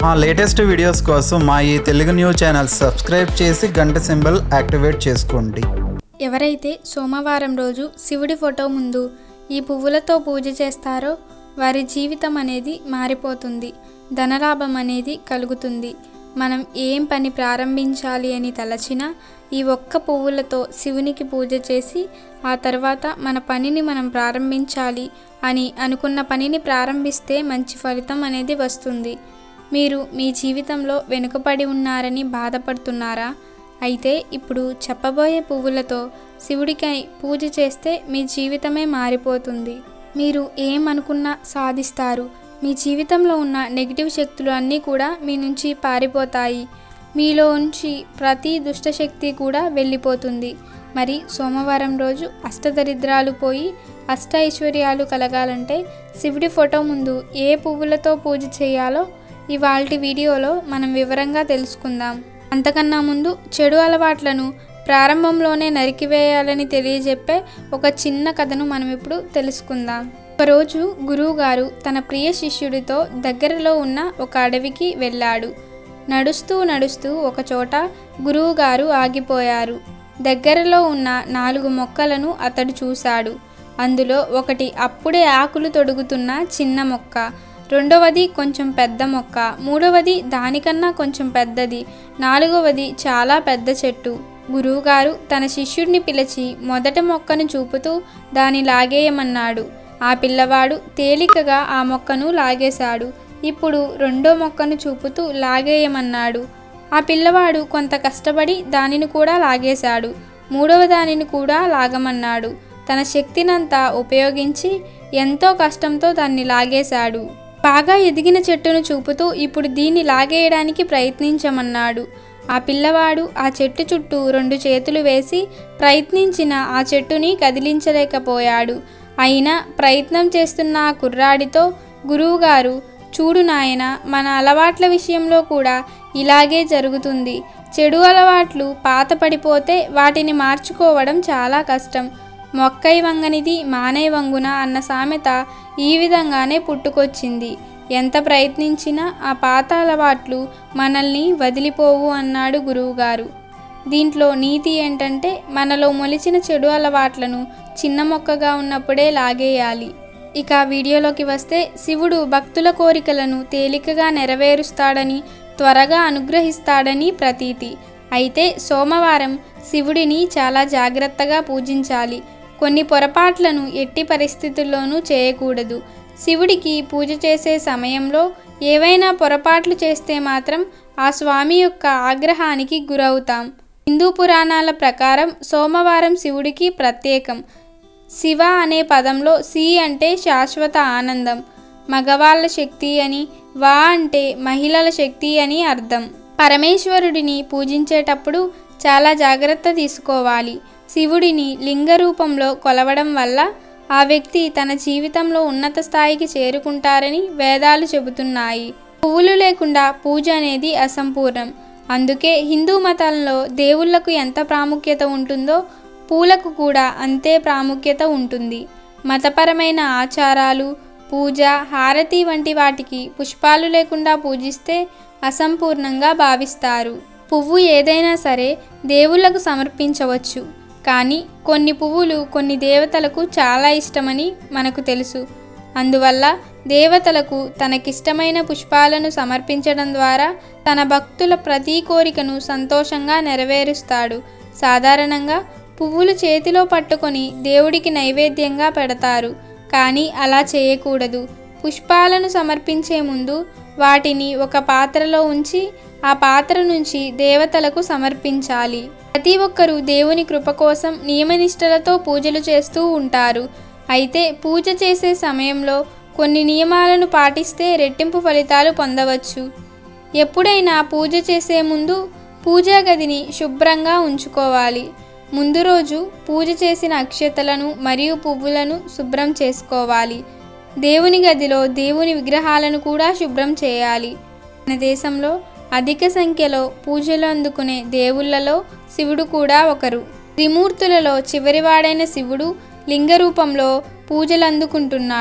మా latest videos కోసం మా ఈ తెలుగు న్యూస్ ఛానల్ సబ్స్క్రైబ్ చేసి గంట సింబల్ యాక్టివేట్ చేసుకోండి ఎవరైతే సోమవారం రోజు శివుడి ఫోటో ముందు ఈ పువ్వులతో పూజ చేస్తారో వారి జీవితం అనేది మారిపోతుంది ధనలాభం అనేది కలుగుతుంది మనం ఏం పని ప్రారంభించాలి అని తలచినా ఈ ఒక్క పువ్వులతో శివునికి పూజ చేసి ఆ తర్వాత మన పనిని మనం ప్రారంభించాలి అని అనుకున్న పనిని ప్రారంభిస్తే మంచి ఫలితం అనేది వస్తుంది మీరు మీ జీవితంలో వెనుకబడి ఉన్నారని బాధపడుతున్నారా అయితే ఇప్పుడు చెప్పబోయే పువ్వులతో శివుడికై పూజ చేస్తే మీ జీవితమే మారిపోతుంది మీరు ఏమనుకున్నా సాధిస్తారు మీ జీవితంలో ఉన్న నెగిటివ్ శక్తులు అన్నీ కూడా మీ నుంచి పారిపోతాయి మీలో ఉంచి ప్రతి దుష్టశక్తి కూడా వెళ్ళిపోతుంది మరి సోమవారం రోజు అష్టదరిద్రాలు పోయి అష్ట ఐశ్వర్యాలు కలగాలంటే శివుడి ఫోటో ముందు ఏ పువ్వులతో పూజ చేయాలో ఇవాల్టి వీడియోలో మనం వివరంగా తెలుసుకుందాం అంతకన్నా ముందు చెడు అలవాట్లను ప్రారంభంలోనే నరికివేయాలని తెలియజెప్పే ఒక చిన్న కథను మనం ఇప్పుడు తెలుసుకుందాం ఒకరోజు గురువుగారు తన ప్రియ శిష్యుడితో దగ్గరలో ఉన్న ఒక అడవికి వెళ్ళాడు నడుస్తూ నడుస్తూ ఒకచోట గురువుగారు ఆగిపోయారు దగ్గరలో ఉన్న నాలుగు మొక్కలను అతడు చూశాడు అందులో ఒకటి అప్పుడే ఆకులు తొడుగుతున్న చిన్న మొక్క రెండవది కొంచెం పెద్ద మొక్క మూడవది దానికన్నా కొంచెం పెద్దది నాలుగవది చాలా పెద్ద చెట్టు గురువుగారు తన శిష్యుడిని పిలిచి మొదట మొక్కను చూపుతూ దాని లాగేయమన్నాడు ఆ పిల్లవాడు తేలికగా ఆ మొక్కను లాగేశాడు ఇప్పుడు రెండో మొక్కను చూపుతూ లాగేయమన్నాడు ఆ పిల్లవాడు కొంత కష్టపడి దానిని కూడా లాగేశాడు మూడవ దానిని కూడా లాగమన్నాడు తన శక్తినంతా ఉపయోగించి ఎంతో కష్టంతో దాన్ని లాగేశాడు బాగా ఎదిగిన చెట్టును చూపుతూ ఇప్పుడు దీన్ని లాగేయడానికి ప్రయత్నించమన్నాడు ఆ పిల్లవాడు ఆ చెట్టు చుట్టూ రెండు చేతులు వేసి ప్రయత్నించిన ఆ చెట్టుని కదిలించలేకపోయాడు అయినా ప్రయత్నం చేస్తున్న ఆ కుర్రాడితో గురువుగారు చూడు నాయన మన అలవాట్ల విషయంలో కూడా ఇలాగే జరుగుతుంది చెడు అలవాట్లు పాత పడిపోతే వాటిని మార్చుకోవడం చాలా కష్టం మొక్కై వంగనిది మానే వంగున అన్న సామెత ఈ విధంగానే పుట్టుకొచ్చింది ఎంత ప్రయత్నించినా ఆ పాత అలవాట్లు మనల్ని వదిలిపోవు అన్నాడు గురువుగారు దీంట్లో నీతి ఏంటంటే మనలో మొలిచిన చెడు అలవాట్లను చిన్న మొక్కగా ఉన్నప్పుడే లాగేయాలి ఇక వీడియోలోకి వస్తే శివుడు భక్తుల కోరికలను తేలికగా నెరవేరుస్తాడని త్వరగా అనుగ్రహిస్తాడని ప్రతీతి అయితే సోమవారం శివుడిని చాలా జాగ్రత్తగా పూజించాలి కొన్ని పొరపాట్లను ఎట్టి పరిస్థితుల్లోనూ చేయకూడదు శివుడికి పూజ చేసే సమయంలో ఏవైనా పొరపాట్లు చేస్తే మాత్రం ఆ స్వామి యొక్క ఆగ్రహానికి గురవుతాం హిందూ పురాణాల ప్రకారం సోమవారం శివుడికి ప్రత్యేకం శివ అనే పదంలో సి అంటే శాశ్వత ఆనందం మగవాళ్ళ శక్తి అని వా అంటే మహిళల శక్తి అని అర్థం పరమేశ్వరుడిని పూజించేటప్పుడు చాలా జాగ్రత్త తీసుకోవాలి శివుడిని లింగ రూపంలో కొలవడం వల్ల ఆ వ్యక్తి తన జీవితంలో ఉన్నత స్థాయికి చేరుకుంటారని వేదాలు చెబుతున్నాయి పువ్వులు లేకుండా పూజ అనేది అసంపూర్ణం అందుకే హిందూ మతాలలో దేవుళ్లకు ఎంత ప్రాముఖ్యత ఉంటుందో పూలకు కూడా అంతే ప్రాముఖ్యత ఉంటుంది మతపరమైన ఆచారాలు పూజ హారతి వంటి వాటికి పుష్పాలు లేకుండా పూజిస్తే అసంపూర్ణంగా భావిస్తారు పువ్వు ఏదైనా సరే దేవుళ్లకు సమర్పించవచ్చు కానీ కొన్ని పువ్వులు కొన్ని దేవతలకు చాలా ఇష్టమని మనకు తెలుసు అందువల్ల దేవతలకు తనకిష్టమైన పుష్పాలను సమర్పించడం ద్వారా తన భక్తుల ప్రతి కోరికను సంతోషంగా నెరవేరుస్తాడు సాధారణంగా పువ్వులు చేతిలో పట్టుకొని దేవుడికి నైవేద్యంగా పెడతారు కానీ అలా చేయకూడదు పుష్పాలను సమర్పించే ముందు వాటిని ఒక పాత్రలో ఉంచి ఆ పాత్ర నుంచి దేవతలకు సమర్పించాలి ప్రతి ఒక్కరూ దేవుని కృప కోసం నియమనిష్టలతో పూజలు చేస్తూ ఉంటారు అయితే పూజ చేసే సమయంలో కొన్ని నియమాలను పాటిస్తే రెట్టింపు ఫలితాలు పొందవచ్చు ఎప్పుడైనా పూజ చేసే ముందు పూజా గదిని శుభ్రంగా ఉంచుకోవాలి ముందు రోజు పూజ చేసిన అక్షతలను మరియు పువ్వులను శుభ్రం చేసుకోవాలి దేవుని గదిలో దేవుని విగ్రహాలను కూడా శుభ్రం చేయాలి మన దేశంలో అధిక సంఖ్యలో పూజలు అందుకునే దేవుళ్లలో శివుడు కూడా ఒకరు త్రిమూర్తులలో చివరివాడైన శివుడు లింగ రూపంలో పూజలు అందుకుంటున్నాడు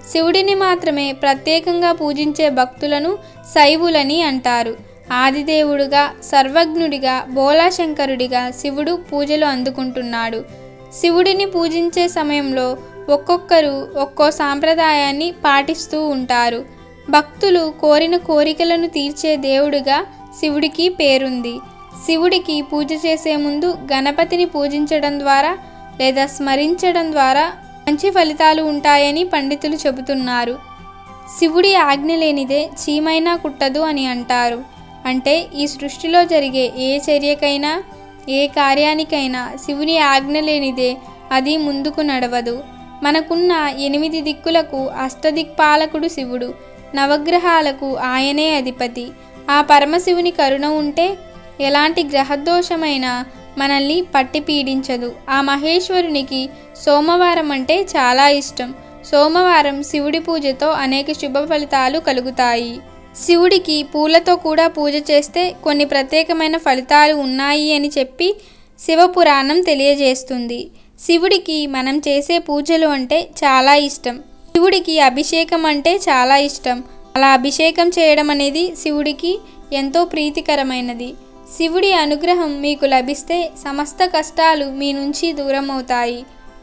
శివుడిని మాత్రమే ప్రత్యేకంగా పూజించే భక్తులను శైవులని అంటారు ఆదిదేవుడుగా సర్వజ్ఞుడిగా బోలాశంకరుడిగా శివుడు పూజలు అందుకుంటున్నాడు శివుడిని పూజించే సమయంలో ఒక్కొక్కరు ఒక్కో సాంప్రదాయాన్ని పాటిస్తూ ఉంటారు భక్తులు కోరిన కోరికలను తీర్చే దేవుడిగా శివుడికి పేరుంది శివుడికి పూజ చేసే ముందు గణపతిని పూజించడం ద్వారా లేదా స్మరించడం ద్వారా మంచి ఫలితాలు ఉంటాయని పండితులు చెబుతున్నారు శివుడి ఆజ్ఞ లేనిదే చీమైనా కుట్టదు అని అంటారు అంటే ఈ సృష్టిలో జరిగే ఏ చర్యకైనా ఏ కార్యానికైనా శివుని ఆజ్ఞ లేనిదే అది ముందుకు నడవదు మనకున్న ఎనిమిది దిక్కులకు అష్టదిక్పాలకుడు శివుడు నవగ్రహాలకు ఆయనే అధిపతి ఆ పరమశివుని కరుణ ఉంటే ఎలాంటి గ్రహదోషమైనా మనల్ని పట్టి పీడించదు ఆ మహేశ్వరునికి సోమవారం అంటే చాలా ఇష్టం సోమవారం శివుడి పూజతో అనేక శుభ ఫలితాలు కలుగుతాయి శివుడికి పూలతో కూడా పూజ చేస్తే కొన్ని ప్రత్యేకమైన ఫలితాలు ఉన్నాయి అని చెప్పి శివపురాణం తెలియజేస్తుంది శివుడికి మనం చేసే పూజలు అంటే చాలా ఇష్టం శివుడికి అభిషేకం అంటే చాలా ఇష్టం అలా అభిషేకం చేయడం అనేది శివుడికి ఎంతో ప్రీతికరమైనది శివుడి అనుగ్రహం మీకు లభిస్తే సమస్త కష్టాలు మీ నుంచి దూరం అవుతాయి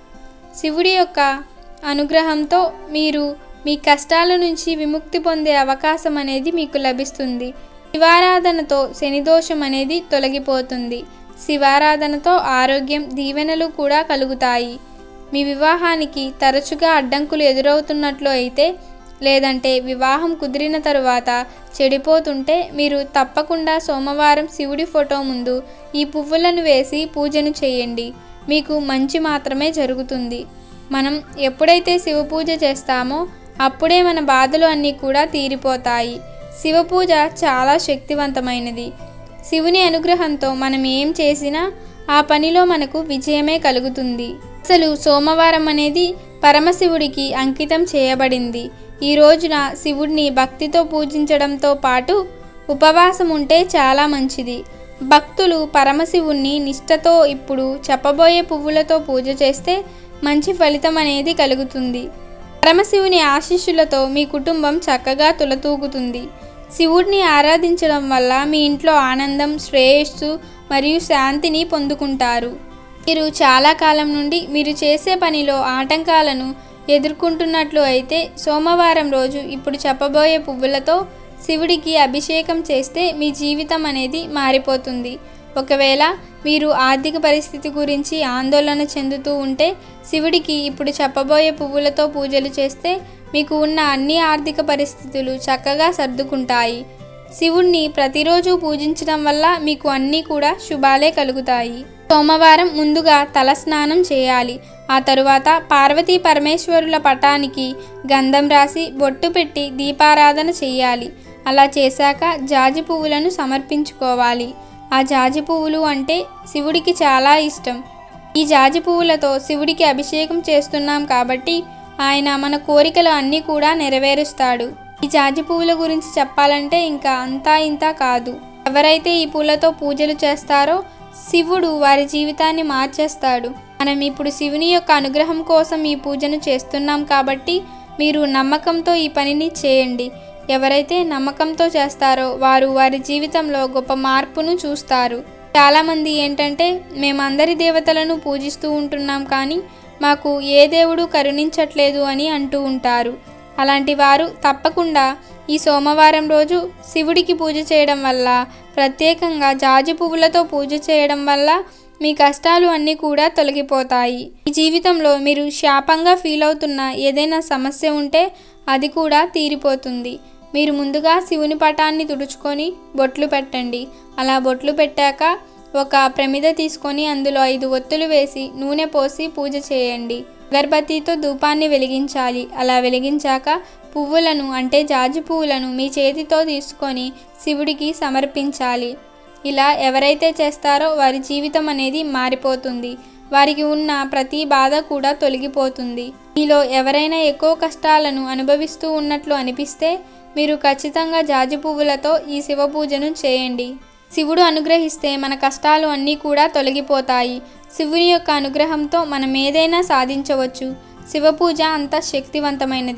శివుడి యొక్క అనుగ్రహంతో మీరు మీ కష్టాల నుంచి విముక్తి పొందే అవకాశం అనేది మీకు లభిస్తుంది శివారాధనతో శనిదోషం అనేది తొలగిపోతుంది శివారాధనతో ఆరోగ్యం దీవెనలు కూడా కలుగుతాయి మీ వివాహానికి తరచుగా అడ్డంకులు ఎదురవుతున్నట్లు అయితే లేదంటే వివాహం కుదిరిన తరువాత చెడిపోతుంటే మీరు తప్పకుండా సోమవారం శివుడి ఫోటో ముందు ఈ పువ్వులను వేసి పూజను చేయండి మీకు మంచి మాత్రమే జరుగుతుంది మనం ఎప్పుడైతే శివ పూజ చేస్తామో అప్పుడే మన బాధలు అన్నీ కూడా తీరిపోతాయి శివ పూజ చాలా శక్తివంతమైనది శివుని అనుగ్రహంతో మనం ఏం చేసినా ఆ పనిలో మనకు విజయమే కలుగుతుంది అసలు సోమవారం అనేది పరమశివుడికి అంకితం చేయబడింది ఈ రోజున శివుడిని భక్తితో పూజించడంతో పాటు ఉపవాసం ఉంటే చాలా మంచిది భక్తులు పరమశివుణ్ణి నిష్ఠతో ఇప్పుడు చెప్పబోయే పువ్వులతో పూజ చేస్తే మంచి ఫలితం అనేది కలుగుతుంది పరమశివుని ఆశీస్సులతో మీ కుటుంబం చక్కగా తులతూగుతుంది శివుడిని ఆరాధించడం వల్ల మీ ఇంట్లో ఆనందం శ్రేయస్సు మరియు శాంతిని పొందుకుంటారు మీరు చాలా కాలం నుండి మీరు చేసే పనిలో ఆటంకాలను ఎదుర్కొంటున్నట్లు అయితే సోమవారం రోజు ఇప్పుడు చెప్పబోయే పువ్వులతో శివుడికి అభిషేకం చేస్తే మీ జీవితం అనేది మారిపోతుంది ఒకవేళ మీరు ఆర్థిక పరిస్థితి గురించి ఆందోళన చెందుతూ ఉంటే శివుడికి ఇప్పుడు చెప్పబోయే పువ్వులతో పూజలు చేస్తే మీకు ఉన్న అన్ని ఆర్థిక పరిస్థితులు చక్కగా సర్దుకుంటాయి శివుణ్ణి ప్రతిరోజు పూజించడం వల్ల మీకు అన్నీ కూడా శుభాలే కలుగుతాయి సోమవారం ముందుగా తలస్నానం చేయాలి ఆ తరువాత పార్వతీ పరమేశ్వరుల పటానికి గంధం రాసి బొట్టు పెట్టి దీపారాధన చేయాలి అలా చేశాక జాజి పువ్వులను సమర్పించుకోవాలి ఆ జాజి పువ్వులు అంటే శివుడికి చాలా ఇష్టం ఈ జాజి పువ్వులతో శివుడికి అభిషేకం చేస్తున్నాం కాబట్టి ఆయన మన కోరికలు అన్నీ కూడా నెరవేరుస్తాడు ఈ జాజి పువ్వుల గురించి చెప్పాలంటే ఇంకా అంతా ఇంతా కాదు ఎవరైతే ఈ పూలతో పూజలు చేస్తారో శివుడు వారి జీవితాన్ని మార్చేస్తాడు మనం ఇప్పుడు శివుని యొక్క అనుగ్రహం కోసం ఈ పూజను చేస్తున్నాం కాబట్టి మీరు నమ్మకంతో ఈ పనిని చేయండి ఎవరైతే నమ్మకంతో చేస్తారో వారు వారి జీవితంలో గొప్ప మార్పును చూస్తారు చాలామంది ఏంటంటే మేమందరి దేవతలను పూజిస్తూ ఉంటున్నాం కానీ మాకు ఏ దేవుడు కరుణించట్లేదు అని అంటూ ఉంటారు అలాంటి వారు తప్పకుండా ఈ సోమవారం రోజు శివుడికి పూజ చేయడం వల్ల ప్రత్యేకంగా జాజి పువ్వులతో పూజ చేయడం వల్ల మీ కష్టాలు అన్నీ కూడా తొలగిపోతాయి ఈ జీవితంలో మీరు శాపంగా ఫీల్ అవుతున్న ఏదైనా సమస్య ఉంటే అది కూడా తీరిపోతుంది మీరు ముందుగా శివుని పటాన్ని తుడుచుకొని బొట్లు పెట్టండి అలా బొట్లు పెట్టాక ఒక ప్రమిద తీసుకొని అందులో ఐదు ఒత్తులు వేసి నూనె పోసి పూజ చేయండి అగరబత్తితో ధూపాన్ని వెలిగించాలి అలా వెలిగించాక పువ్వులను అంటే జాజి పువ్వులను మీ చేతితో తీసుకొని శివుడికి సమర్పించాలి ఇలా ఎవరైతే చేస్తారో వారి జీవితం అనేది మారిపోతుంది వారికి ఉన్న ప్రతి బాధ కూడా తొలగిపోతుంది మీలో ఎవరైనా ఎక్కువ కష్టాలను అనుభవిస్తూ ఉన్నట్లు అనిపిస్తే మీరు ఖచ్చితంగా జాజి పువ్వులతో ఈ శివ పూజను చేయండి శివుడు అనుగ్రహిస్తే మన కష్టాలు అన్నీ కూడా తొలగిపోతాయి శివుని యొక్క అనుగ్రహంతో మనం ఏదైనా సాధించవచ్చు శివ పూజ అంత శక్తివంతమైనది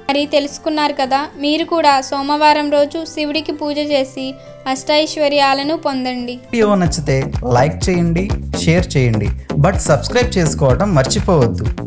మరి తెలుసుకున్నారు కదా మీరు కూడా సోమవారం రోజు శివుడికి పూజ చేసి అష్టైశ్వర్యాలను పొందండి వీడియో నచ్చితే లైక్ చేయండి షేర్ చేయండి బట్ సబ్స్క్రైబ్ చేసుకోవడం మర్చిపోవద్దు